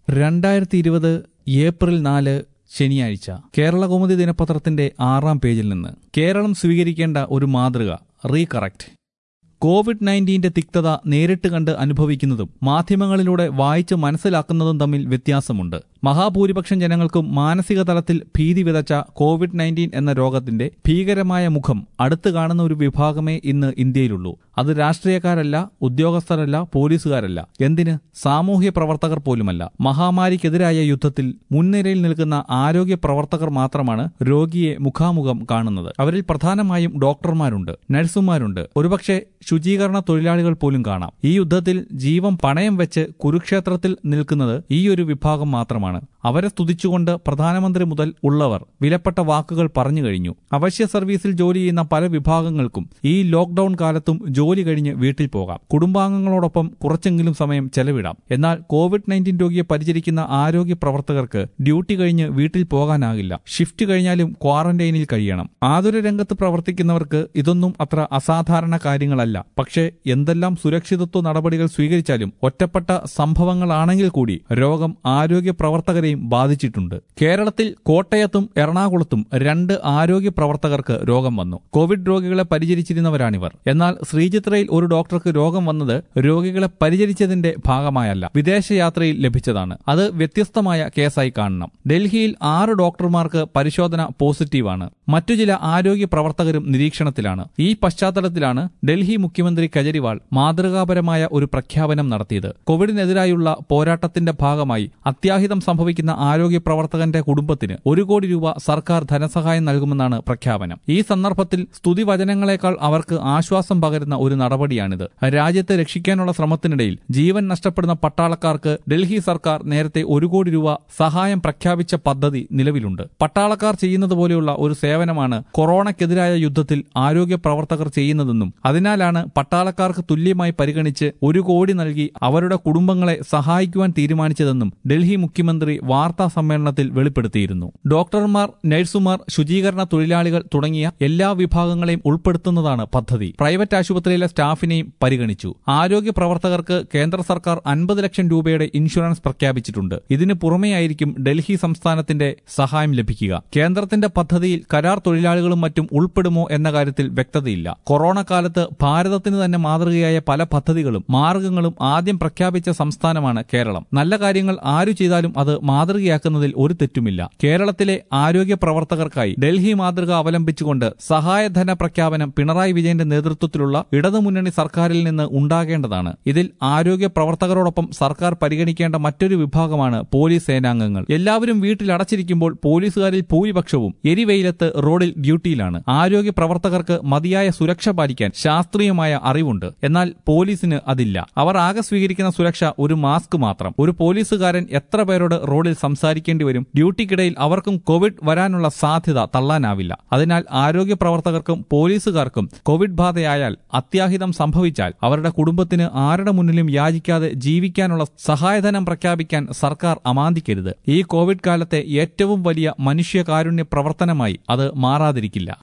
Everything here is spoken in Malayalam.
രണ്ടായിരത്തി ഇരുപത് ഏപ്രിൽ നാല് ശനിയാഴ്ച കേരളകൗമുദി ദിനപത്രത്തിന്റെ ആറാം പേജിൽ നിന്ന് കേരളം സ്വീകരിക്കേണ്ട ഒരു മാതൃക റീകറക്റ്റ് കോവിഡ് നയൻറ്റീന്റെ തിക്തത നേരിട്ട് കണ്ട് അനുഭവിക്കുന്നതും മാധ്യമങ്ങളിലൂടെ വായിച്ച് മനസ്സിലാക്കുന്നതും തമ്മിൽ വ്യത്യാസമുണ്ട് മഹാഭൂരിപക്ഷം ജനങ്ങൾക്കും മാനസിക തലത്തിൽ ഭീതി വിതച്ച കോവിഡ് നയൻറ്റീൻ എന്ന രോഗത്തിന്റെ ഭീകരമായ മുഖം അടുത്ത് കാണുന്ന ഒരു വിഭാഗമേ ഇന്ന് ഇന്ത്യയിലുള്ളൂ അത് രാഷ്ട്രീയക്കാരല്ല ഉദ്യോഗസ്ഥരല്ല പോലീസുകാരല്ല എന്തിന് സാമൂഹ്യ പ്രവർത്തകർ പോലുമല്ല മഹാമാരിക്കെതിരായ യുദ്ധത്തിൽ മുൻനിരയിൽ നിൽക്കുന്ന ആരോഗ്യ പ്രവർത്തകർ മാത്രമാണ് രോഗിയെ മുഖാമുഖം കാണുന്നത് അവരിൽ പ്രധാനമായും ഡോക്ടർമാരുണ്ട് നഴ്സുമാരുണ്ട് ഒരുപക്ഷെ ശുചീകരണ തൊഴിലാളികൾ പോലും കാണാം ഈ യുദ്ധത്തിൽ ജീവൻ പണയം വെച്ച് കുരുക്ഷേത്രത്തിൽ നിൽക്കുന്നത് ഈ ഒരു വിഭാഗം മാത്രമാണ് അവരെ സ്തുതിച്ചുകൊണ്ട് പ്രധാനമന്ത്രി മുതൽ ഉള്ളവർ വിലപ്പെട്ട വാക്കുകൾ പറഞ്ഞു കഴിഞ്ഞു അവശ്യ സർവീസിൽ ജോലി ചെയ്യുന്ന പല വിഭാഗങ്ങൾക്കും ഈ ലോക്ഡൌൺ കാലത്തും ജോലി കഴിഞ്ഞ് വീട്ടിൽ പോകാം കുടുംബാംഗങ്ങളോടൊപ്പം കുറച്ചെങ്കിലും സമയം ചെലവിടാം എന്നാൽ കോവിഡ് നയൻറ്റീൻ രോഗിയെ പരിചരിക്കുന്ന ആരോഗ്യ പ്രവർത്തകർക്ക് ഡ്യൂട്ടി കഴിഞ്ഞ് വീട്ടിൽ പോകാനാകില്ല ഷിഫ്റ്റ് കഴിഞ്ഞാലും ക്വാറന്റൈനിൽ കഴിയണം ആതുര രംഗത്ത് പ്രവർത്തിക്കുന്നവർക്ക് ഇതൊന്നും അത്ര അസാധാരണ കാര്യങ്ങളല്ല പക്ഷേ എന്തെല്ലാം സുരക്ഷിതത്വ നടപടികൾ സ്വീകരിച്ചാലും ഒറ്റപ്പെട്ട സംഭവങ്ങളാണെങ്കിൽ കൂടി രോഗം ആരോഗ്യ പ്രവർത്തകരെയും ബാധിച്ചിട്ടുണ്ട് കേരളത്തിൽ കോട്ടയത്തും എറണാകുളത്തും രണ്ട് ആരോഗ്യ പ്രവർത്തകർക്ക് രോഗം വന്നു കോവിഡ് രോഗികളെ പരിചരിച്ചിരുന്നവരാണിവർ എന്നാൽ ശ്രീചിത്രയിൽ ഒരു ഡോക്ടർക്ക് രോഗം വന്നത് രോഗികളെ പരിചരിച്ചതിന്റെ ഭാഗമായല്ല വിദേശയാത്രയിൽ ലഭിച്ചതാണ് അത് വ്യത്യസ്തമായ കേസായി കാണണം ഡൽഹിയിൽ ആറ് ഡോക്ടർമാർക്ക് പരിശോധന പോസിറ്റീവാണ് മറ്റു ചില ആരോഗ്യ പ്രവർത്തകരും നിരീക്ഷണത്തിലാണ് ഈ പശ്ചാത്തലത്തിലാണ് ഡൽഹി മുഖ്യമന്ത്രി കെജ്രിവാൾ മാതൃകാപരമായ ഒരു പ്രഖ്യാപനം നടത്തിയത് കോവിഡിനെതിരായുള്ള പോരാട്ടത്തിന്റെ ഭാഗമായി അത്യാഹിതം സംഭവിക്കുന്ന ആരോഗ്യ പ്രവർത്തകന്റെ കുടുംബത്തിന് ഒരു കോടി രൂപ സർക്കാർ ധനസഹായം നൽകുമെന്നാണ് പ്രഖ്യാപനം ഈ സന്ദർഭത്തിൽ സ്തുതിവചനങ്ങളെക്കാൾ അവർക്ക് ആശ്വാസം പകരുന്ന ഒരു നടപടിയാണിത് രാജ്യത്തെ രക്ഷിക്കാനുള്ള ശ്രമത്തിനിടയിൽ ജീവൻ നഷ്ടപ്പെടുന്ന പട്ടാളക്കാർക്ക് ഡൽഹി സർക്കാർ നേരത്തെ ഒരു കോടി രൂപ സഹായം പ്രഖ്യാപിച്ച പദ്ധതി നിലവിലുണ്ട് പട്ടാളക്കാർ ചെയ്യുന്നത് പോലെയുള്ള ഒരു സേവനമാണ് കൊറോണയ്ക്കെതിരായ യുദ്ധത്തിൽ ആരോഗ്യ പ്രവർത്തകർ ചെയ്യുന്നതെന്നും അതിനാലാണ് പട്ടാളക്കാർക്ക് തുല്യമായി പരിഗണിച്ച് ഒരു കോടി നൽകി അവരുടെ കുടുംബങ്ങളെ സഹായിക്കുവാൻ തീരുമാനിച്ചതെന്നും ഡൽഹി മുഖ്യമന്ത്രി വാർത്താ സമ്മേളനത്തിൽ വെളിപ്പെടുത്തിയിരുന്നു ഡോക്ടർമാർ നഴ്സുമാർ ശുചീകരണ തൊഴിലാളികൾ തുടങ്ങിയ എല്ലാ വിഭാഗങ്ങളെയും ഉൾപ്പെടുത്തുന്നതാണ് പദ്ധതി പ്രൈവറ്റ് ആശുപത്രിയിലെ സ്റ്റാഫിനെയും പരിഗണിച്ചു ആരോഗ്യ പ്രവർത്തകർക്ക് കേന്ദ്ര സർക്കാർ അൻപത് ലക്ഷം രൂപയുടെ ഇൻഷുറൻസ് പ്രഖ്യാപിച്ചിട്ടുണ്ട് ഇതിനു പുറമെയായിരിക്കും ഡൽഹി സംസ്ഥാനത്തിന്റെ സഹായം ലഭിക്കുക കേന്ദ്രത്തിന്റെ പദ്ധതിയിൽ കരാർ തൊഴിലാളികളും മറ്റും ഉൾപ്പെടുമോ എന്ന കാര്യത്തിൽ വ്യക്തതയില്ല കൊറോണ കാലത്ത് ഭാരതത്തിന് തന്നെ മാതൃകയായ പല പദ്ധതികളും മാർഗങ്ങളും ആദ്യം പ്രഖ്യാപിച്ച സംസ്ഥാനമാണ് കേരളം നല്ല കാര്യങ്ങൾ ആരു ചെയ്താലും അത് മാതൃകയാക്കുന്നതിൽ ഒരു തെറ്റുമില്ല കേരളത്തിലെ ആരോഗ്യ പ്രവർത്തകർക്കായി ഡൽഹി മാതൃക അവലംബിച്ചുകൊണ്ട് സഹായധന പ്രഖ്യാപനം പിണറായി വിജയന്റെ നേതൃത്വത്തിലുള്ള ഇടതുമുന്നണി സർക്കാരിൽ നിന്ന് ഉണ്ടാകേണ്ടതാണ് ഇതിൽ ആരോഗ്യ പ്രവർത്തകരോടൊപ്പം സർക്കാർ പരിഗണിക്കേണ്ട മറ്റൊരു വിഭാഗമാണ് പോലീസ് സേനാംഗങ്ങൾ എല്ലാവരും വീട്ടിൽ അടച്ചിരിക്കുമ്പോൾ പോലീസുകാരിൽ ഭൂരിപക്ഷവും എരിവെയിലത്ത് റോഡിൽ ഡ്യൂട്ടിയിലാണ് ആരോഗ്യ പ്രവർത്തകർക്ക് മതിയായ സുരക്ഷ പാലിക്കാൻ ശാസ്ത്രീയമായ അറിവുണ്ട് എന്നാൽ പോലീസിന് അതില്ല അവർ ആകെ സ്വീകരിക്കുന്ന സുരക്ഷ ഒരു മാസ്ക് മാത്രം ഒരു പോലീസുകാരൻ എത്ര പേരോട് റോഡിൽ സംസാരിക്കേണ്ടി വരും ഡ്യൂട്ടിക്കിടയിൽ അവർക്കും കോവിഡ് വരാനുള്ള സാധ്യത തള്ളാനാവില്ല അതിനാൽ ആരോഗ്യ പ്രവർത്തകർക്കും പോലീസുകാർക്കും കോവിഡ് ബാധയായാൽ അത്യാഹിതം സംഭവിച്ചാൽ അവരുടെ കുടുംബത്തിന് ആരുടെ മുന്നിലും യാചിക്കാതെ ജീവിക്കാനുള്ള സഹായധനം പ്രഖ്യാപിക്കാൻ സർക്കാർ അമാന്തിക്കരുത് ഈ കോവിഡ് കാലത്തെ ഏറ്റവും വലിയ മനുഷ്യകാരുണ്യ പ്രവർത്തനമായി അത് മാറാതിരിക്കില്ല